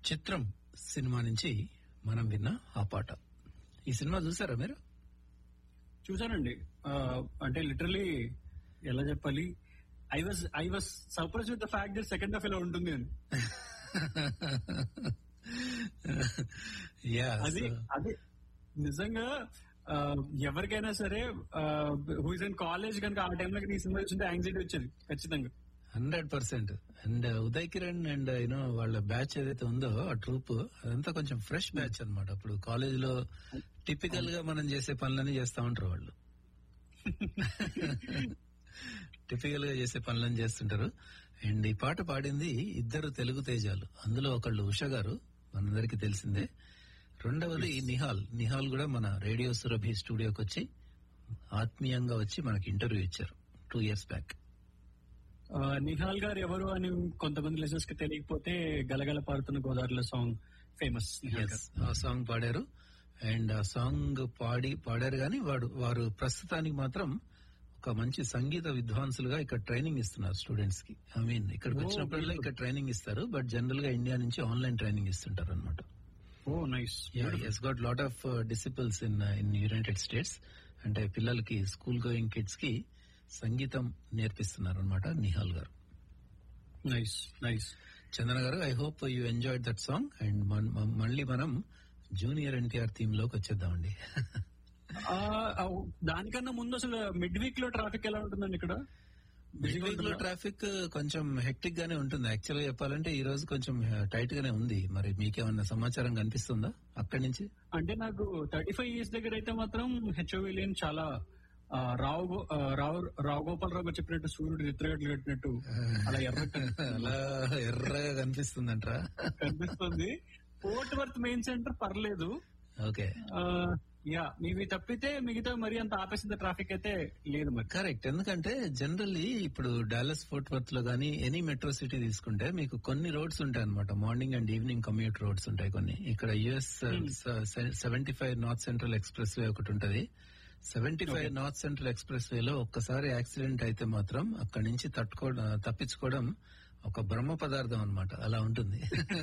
చిత్రం సినిమా నుంచి మనం విన్న ఆ పాట ఈ సినిమా చూసారా మీరు చూసానండి ఆ, అంటే లిటరలీ ఎలా చెప్పాలి I was I was surprise with the fact that second half ఇలా ఉంటుంది అని యా అది అది నిజంగా ఆ, ఎవరికైనా సరే హూ ఇస్ ఇన్ కాలేజ్ కనుక ఆ టైంలో ఈ సినిమా చూస్తుంటే యాంగ్జైటీ వచ్చేది ఖచ్చితంగా hundred percent and Uday Kiran and you know వాళ్ళ బ్యాచ్ ఏదైతే ఉందో ఆ ట్రూప్ అదంతా కొంచెం ఫ్రెష్ బ్యాచ్ అన్నమాట అప్పుడు కాలేజ్ లో టిపికల్ గా మనం చేసే పనులన్నీ చేస్తా ఉంటారు వాళ్ళు టిపికల్ గా చేసే పనులను చేస్తుంటారు అండ్ ఈ పాట పాడింది ఇద్దరు తెలుగు తేజాలు అందులో ఒకళ్ళు ఉష గారు మనందరికి తెలిసిందే రెండవది నిహాల్ నిహాల్ కూడా మన రేడియో సురభి స్టూడియోకి వచ్చి ఆత్మీయంగా వచ్చి మనకి ఇంటర్వ్యూ ఇచ్చారు టూ ఇయర్స్ బ్యాక్ ఆ, నిహాల్ గారు ఎవరు అని కొంతమంది లెసెస్ కి తెలియకపోతే గలగల పాడుతున్న గోదావరిలో సాంగ్ ఫేమస్ నిహాల్ గారు Yes, ఆ సాంగ్ పాడారు అండ్ ఆ సాంగ్ పాడి పాడారు కానీ వాడు వారు ప్రస్తుతానికి మాత్రం ఒక మంచి సంగీత విద్వాంసులుగా ఇక్కడ ట్రైనింగ్ ఇస్తున్నారు స్టూడెంట్స్ కి ఐ మీన్ ఇక్కడికి Oh, వచ్చినప్పుడల్లా beautiful. ఇక్కడ ట్రైనింగ్ ఇస్తారు బట్ జనరల్ గా ఇండియా నుంచి ఆన్లైన్ ట్రైనింగ్ ఇస్తుంటారు అనమాట oh nice he's got lot of disciples in in United States అంటే పిల్లలకి స్కూల్ గోయింగ్ కిడ్స్ కి సంగీతం నేర్పిస్తున్నారు అనమాట నిహాల్ గారు nice nice Chandana garu I hope you enjoyed that song and మళ్ళీ మనం జూనియర్ ఎన్టీఆర్ థీమ్ లోకి వచ్చేద్దామండి ఆ, ఆ, దానికన్నా ముందు అసలు మిడ్ వీక్ లో ట్రాఫిక్ ఎలా ఉంటుందండి ఇక్కడ మిడ్ వీక్ లో ట్రాఫిక్ కొంచెం హెక్టిక్ గానే ఉంటుంది యాక్చువల్ గా చెప్పాలంటే ఈ రోజు కొంచెం టైట్ గానే ఉంది మరి మీకేమన్నా సమాచారం కనిపిస్తుందా అక్కడి నుంచి అంటే నాకు థర్టీ ఫైవ్ ఇయర్స్ దగ్గర అయితే మాత్రం హెచ్ఓవి లేని చాలా ఆ, రావు గో- ఆ, రావు రావు గోపాలరావు గారు చెప్పినట్టు సూర్యుడు నిద్రగట్లు కట్టినట్టు అలా ఎర్ర అలా ఎర్రగా కనిపిస్తుందంట్రా కనిపిస్తుంది ఫోర్ట్ వర్త్ మెయిన్ సెంటర్ పర్లేదు ఓకే ఆ, యా మీవి తప్పితే మిగతా మరి అంత ఆపేసిన ట్రాఫిక్ అయితే లేదు మరి కరెక్ట్ ఎందుకంటే జనరల్లీ ఇప్పుడు డాలస్ ఫోర్ట్ వర్త్ లో గానీ ఎనీ మెట్రో సిటీ తీసుకుంటే మీకు కొన్ని రోడ్స్ ఉంటాయి అనమాట morning and evening commute roads ఉంటాయి కొన్ని ఇక్కడ US seventy five north central expressway ఒకటి ఉంటది సెవెంటీ ఫైవ్ నార్త్ సెంట్రల్ ఎక్స్ప్రెస్ వేలో ఒక్కసారి యాక్సిడెంట్ అయితే మాత్రం అక్కడి నుంచి తట్టుకోవడం తప్పించుకోవడం ఒక బ్రహ్మ పదార్థం అన్నమాట అలా ఉంటుంది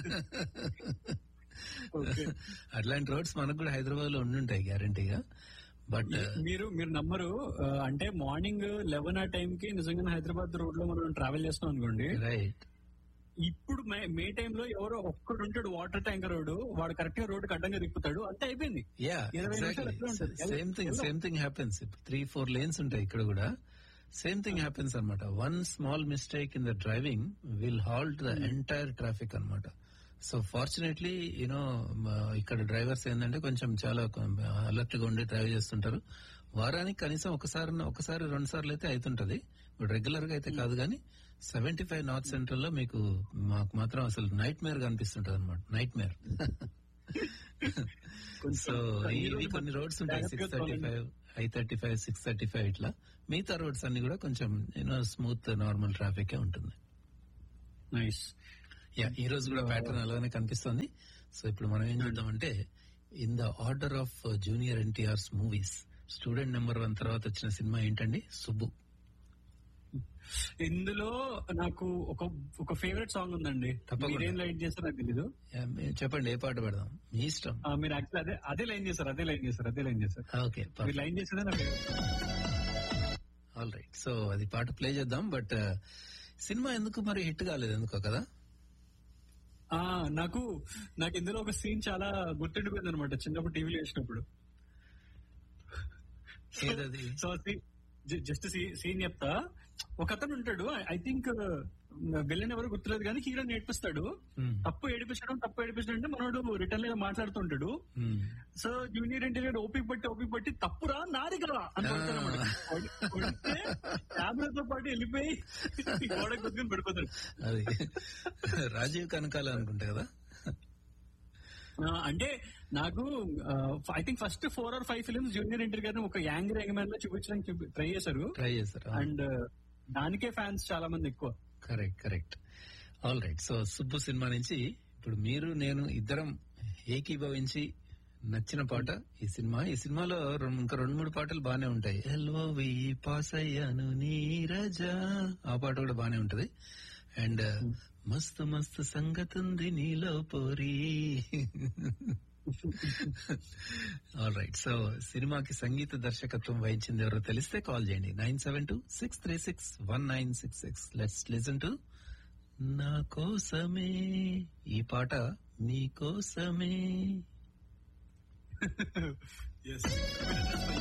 Okay. అట్లాంటి రోడ్స్ మనకు కూడా హైదరాబాద్ లో ఉండుంటాయి గ్యారంటీగా బట్ మీరు మీరు నమ్మరు ఆ, అంటే మార్నింగ్ లెవెన్ ఆ టైం కి నిజంగా హైదరాబాద్ రోడ్ లో మనం ట్రావెల్ చేస్తాం అనుకోండి రైట్ ఇప్పుడు మే మే టైంలో ఎవరో ఒక్కడు ఉంటాడు వాటర్ ట్యాంకర్ రోడ్డు వాడు కరెక్ట్ గా రోడ్డు అడ్డంగా తిప్పుతాడు అంతే అయిపోయింది యా ఇరవై నిమిషాలు ఎట్లా ఉంటుంది? Same thing same thing happens three four lanes ఉంటాయి ఇక్కడ కూడా సేమ్ థింగ్ హ్యాపెన్స్ అనమాట one small mistake in the driving will halt the entire traffic అన్నమాట సో ఫార్చునేట్లీ యూనో ఇక్కడ డ్రైవర్స్ ఏంటంటే కొంచెం చాలా అలర్ట్ గా ఉండి డ్రైవ్ చేస్తుంటారు వారానికి కనీసం ఒకసారి ఒకసారి రెండు సార్లు అయితే అవుతుంటది ఇప్పుడు రెగ్యులర్ గా అయితే కాదు కానీ సెవెంటీ ఫైవ్ నార్త్ సెంట్రల్ లో మీకు మాకు మాత్రం అసలు నైట్ మేర్ కనిపిస్తుంటది అనమాట నైట్ మేర్ సో ఇవి కొన్ని రోడ్స్ ఉంటాయి six thirty five I thirty five six thirty five ఇట్లా మిగతా రోడ్స్ అన్ని కూడా కొంచెం యూనో స్మూత్ నార్మల్ ట్రాఫిక్ ఉంటుంది నైస్ యా ఈ రోజు కూడా ప్యాటర్న్ అలానే కనిపిస్తుంది సో ఇప్పుడు మనం ఏం చేద్దామంటే in the order of junior NTR's movies Student Number One తర్వాత వచ్చిన సినిమా ఏంటండి సుబ్బు ఇందులో నాకు ఒక ఒక ఫేవరెట్ సాంగ్ ఉందండి తప్పకుండా. మీరేం లైట్ చేస్తారో నాకు తెలీదు యా, మీ- చెప్పండి ఏ పాట పెడదాం మీ ఇష్టం ఆ, మీరు యాక్చువల్ అదే అదే లైన్ చేశారు అదే లైన్ చేశారు అదే లైన్ చేశారు ఓకే మీరు లైన్ చేసేదే నాకు ఆల్ రైట్ సో అది పాట ప్లే చేద్దాం బట్ సినిమా ఎందుకు మరి హిట్ కాలేదు ఎందుకో కదా ఆ నాకు నాకు ఇందులో ఒక సీన్ చాలా గుర్తుండిపోయింది అనమాట చిన్నప్పుడు టీవీలో వేసినప్పుడు ఏదది సో జస్ట్ సీన్ చెప్తా ఒక అతను ఉంటాడు ఐ థింక్ విలన్ ఎవరు గుర్తులేదు కానీ హీరో నేర్పిస్తాడు Hmm. తప్పు ఏడిపించడం తప్పు ఏడిపించడం అంటే మనోడు రిటర్న్ గా మాట్లాడుతుంటాడు Hmm. సో జూనియర్ ఎన్టీఆర్ ఓపిక పట్టి ఓపిక పట్టి తప్పురా నాది కదా అని కొడతాడన్నమాట. కొడి- కొడితే కెమెరాతో పాటు వెళ్ళిపోయి గోడ కొద్దుకుని పడిపోతాడు అది రాజీవ్ కనకాల అనుకుంటా కదా ఆ, అంటే నాకు I think first four or five films junior NTR గారిని ఒక యాంగ్ యంగ్ మ్యాన్ లో చూపించడానికి ట్రై చేశారు ట్రై చేశారు అండ్ దానికే ఫ్యాన్స్ చాలా మంది ఎక్కువ correct correct all right so Subbu సినిమా నుంచి ఇప్పుడు మీరు నేను ఇద్దరం ఏకీభవించి నచ్చిన పాట ఈ సినిమా ఈ సినిమాలో రెండు- ఇంకా రెండు మూడు పాటలు బానే ఉంటాయి ఎల్ఓవి పాస్ అయ్యాను నీరజ ఆ పాట కూడా బానే ఉంటది అండ్ మస్తు మస్తు సంగతుంది నీలో పోరి ఆల్ రైట్ సో సినిమాకి సంగీత దర్శకత్వం వహించింది ఎవరో తెలిస్తే కాల్ చేయండి nine seven two six three six one nine six six let's listen to నా కోసమే ఈ పాట మీ కోసమే Yes.